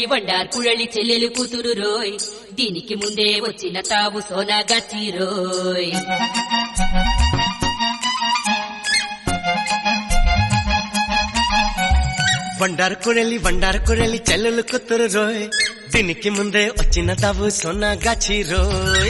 కుళలి వండార్ కుళలి చెల్లెలు కూతురు రోయ్ దీనికి ముందే వచ్చిన తావు సోనా గచ్చి రోయ్ బండారు కురెలి బండారు కురెలి చెల్లెలు కుతురు రోయ్ దీనికి ముందే వచ్చిన తావు సోనా గాచి రోయ్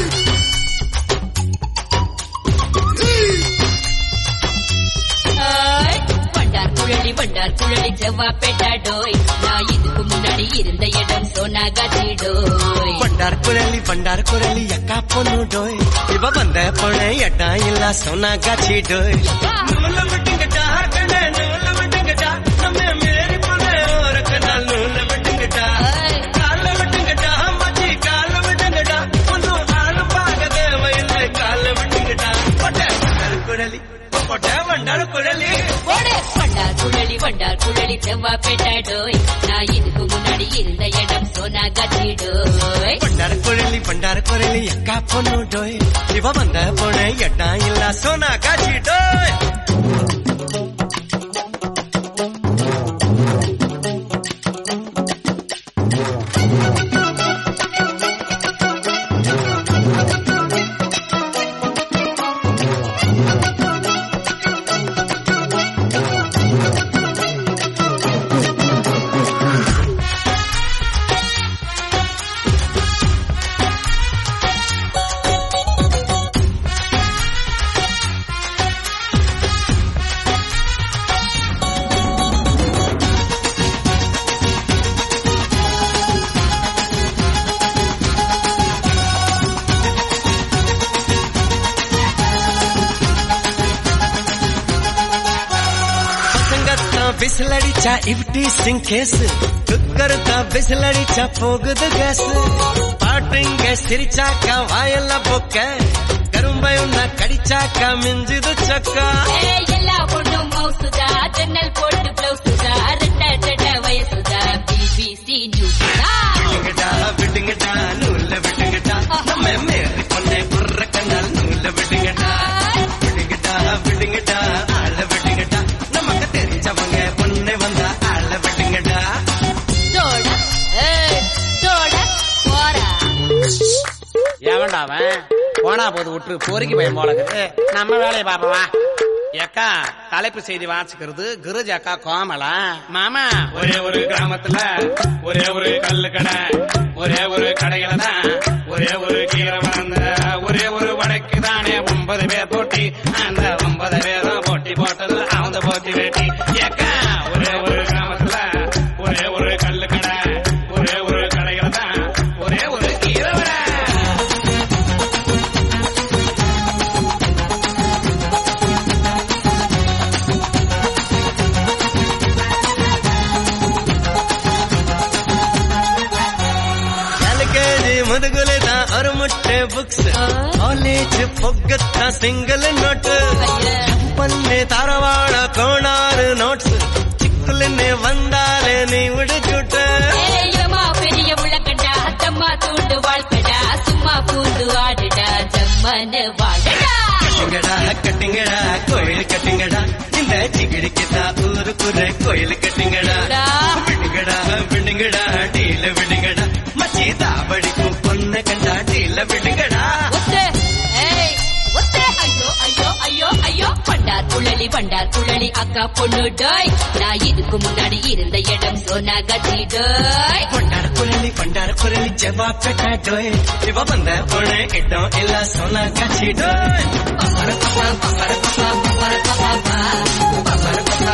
ஹாய். வண்டார் குழலி வண்டார் குழலி செவ்வா பெட்டாடோய் நான் இதுக்கு முன்னாடி இருந்த இடம் சோனா கச்சிடோய் బండారు కురెలి బండారు కురెలి ఎక్క పొన్ను డోయ్ ఇవ ಬಂದ పొಣೆ ఎడ్డ ಇಲ್ಲ సోనా గాచి డోయ్ నూల బిడ్డింగట కడే నూల బిడ్డింగట నమ్మే మేరి పొనే ఓరకన నూల బిడ్డింగట కాళ్ళ బిడ్డింగట మచ్చి కాళ్ళ బిడ్డింగట ಒಂದು ಹಾಲು ಪಾಗದೆ ವೈಲೆ ಕಾళ్ళ ಬಿಡ್ಡಿಂಗಟ ಹೊಟ್ಟೆ బండారు కురెలి పొట్టే బండారు కురెలి போடு வண்டார் குழலி வண்டார் குழலி செவ்வா பெட்டாடோய் நான் இதுக்கு முன்னாடி இருந்த இடம் சோனா கச்சிடோய் ಬಂಡಾರ ಕೊರಲಿ ಬಂಡಾರ ಕೊರಲಿ ಅಕ್ಕ ಪೊನ್ನು ಡೋಯ್ ಇವ ಬಂದ ಪೊಣೆ ಎಡ್ಡ ಇಲ್ಲ ಸೋನಾ ಕಾಚಿ ಡೋಯ್ ಪಸಂಗತ್ತ ಬಿಸಿಲಡಿಚ ಇವ್ಟಿ ಸಿಂಕೇಸ್ ಕುಕ್ಕರ್ತ ಬಿಸಿಲಡಿಚ ಹೋಗುದು ಗ್ಯಾಸ್ ಪಾಟಿಂಗ ಸಿರಿಚಾಕ ವಾಯಲ್ಲ ಬೊಕ್ಕ ಕರುಂಬೈ ಉನ್ನ ಕಡಿಚಾಕ ಮಿಂಜಿದು ಚೊಕ್ಕ ஏய், எல்லா பொண்ணும் மவுசுதா ஜன்னல் போட்டு பிளவுசுதா ரெட்ட ரெட்ட வயசுதா பிபிசி நியூஸ்தா ಬಿಟ್ಟಿಂಗಟ ಬಿಟ್ಟಿಂಗಟ ನೂಲ ಬಿಟ್ಟಿಂಗಟ ನಮ್ಮ ಮೇರಿ ಕೊನೆ ಬುರ್ರ ಕಣ್ಣಲ್ ನೂಲ ಬಿಟ್ಟಿಂಗಟ ಬಿಟ್ಟಿಂಗಟ ಬಿಟ್ಟಿಂಗಟ ಆಳ ಬಿಟ್ಟಿಂಗಟ ನಮಗ தெரிஞ்சவங்க பொண்ணு வந்த ஆள விட்டுங்கடா தோட ஏய், தோட போறா எவன்டா அவன் போனா போது விட்டு பொறுக்கி போய் போலக்குது நம்ம வேலையை பாப்பவா ஏக்கா தலைப்பு செய்தி வாசிக்கிறது கிருஜ் அக்கா கோமலா மாமா ஒரே ஒரு கிராமத்துல ஒரே ஒரு கல்லு கடை ஒரே ஒரு கடையில தான் ஒரே ஒரு கீரை வளர்ந்த ஒரே ஒரு வடைக்கு தானே ஒன்பது பேர் போட்டி அந்த ஒன்பது பேரும் போட்டி போட்டது அவங்க போட்டி வேட்டி ஏக்கா ஒரே ஒரு கிராமத்துல ஒரே ஒரு கல்லு கடை ஒரே ஒரு கடையில தான் ஒரே ஒரு கீரை வடை ಎಲ್ಕೆಜಿ ಮುದುಗುಲಿದ ಅವ್ರ ಮುಟ್ಟೆ ಬುಕ್ಸ್ ಕಾಲೇಜ್ ಪೊಗ್ಗತ್ತ ಸಿಂಗಲ್ ನೋಟ್ ಪನ್ನೆ ಧಾರವಾಡ ಕೋಣಾರು ನೋಟ್ಸ್ ಚಿಕ್ಕಲಿನ್ನೆ ಬಂದಾರೆ ನೀ ಉಡುಚುಟ ஏயமா பெரிய உலகண்டா அத்தம்மா தூண்டு வாழ்க்கடா சும்மா பூந்து ஆடுடா ஜம்மனு வாழடா கட்டிங்கடா கட்டிங்கடா கோயில் கட்டிங்கடா இந்த சிகிடிக்கிட்டா ஊரு குறை கோயில் கட்டிங்கடா விடுங்கடா விடுங்கடா டீல விடுங்கடா மச்சி தாவடிக்கும் பொண்ணு கண்டா டீல விடுங்கடா ஒத்து ஏய் ஒத்து ஐயோ ஐயோ ஐயோ ஐயோ பண்டார் குழலி பண்டார் குழலி அக்கா பொண்ணு டோய் நான் இதுக்கு முன்னாடி இருந்த இடம் சோனா கச்சி டோய் பண்டார குரலி பண்டார குரலி ஜவா பெட்டா டோய் இவ வந்த பொண்ணு இடம் இல்ல சோனா காட்சி டோய் பப்பர பப்பா பப்பர பப்பா பப்பர பப்பா பப்பர பப்பா